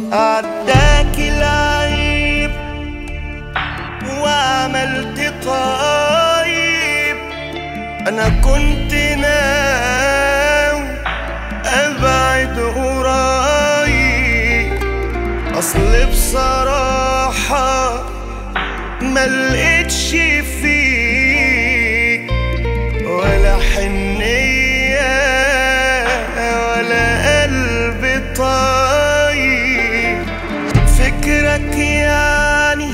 عداك العيب وعملت طيب انا كنت ناوي ابعد قريب اصل بصراحة ما لقيتش فيك ولا حنية ولا قلب طيب فكرك يعني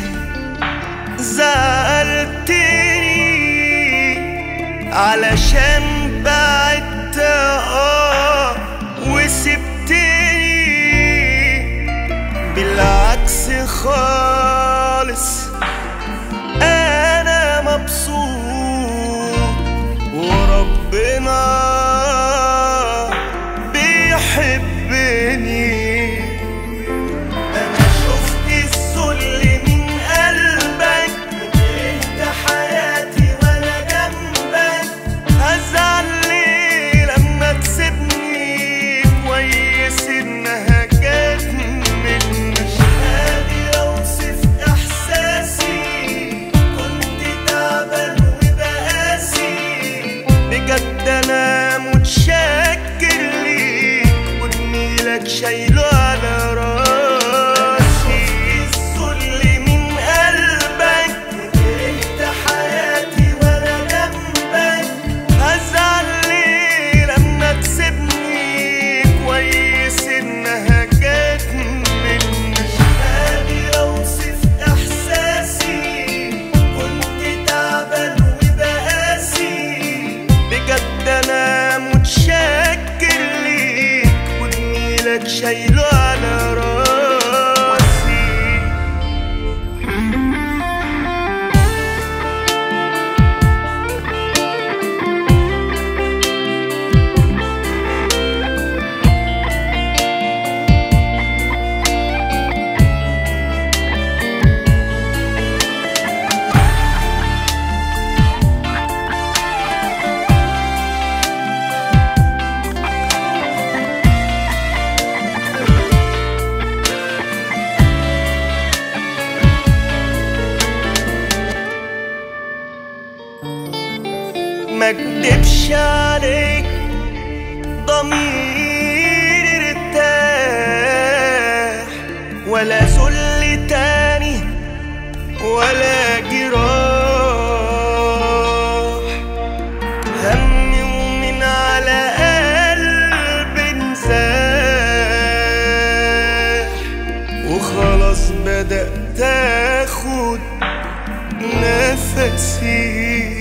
زعلتني علشان بعدت اه وسبتني بالعكس خالص انا مبسوط وربنا بيحبني انا شفت الذل من قلبك وكرهت حياتي وانا جنبك هزعل ليه لما تسيبني كويس انها جت منك مش قادر اوصف احساسي كنت تعبان وبقاسي بجد انا متشكر ليك وجميلك شايله على راسي الذل من قلبك وكرهت حياتي وانا جنبك هزعل ليه لما تسيبني كويس انها جت منك مش قادر اوصف احساسي كنت تعبان وبقاسي بجد انا متشكر ليك وجميلك شايله على راسي ما اكدبش عليك ضميري ارتاح ولا ذل تاني ولا جراح همي ومن على قلبي انزاح وخلاص بدأت اخد نفسي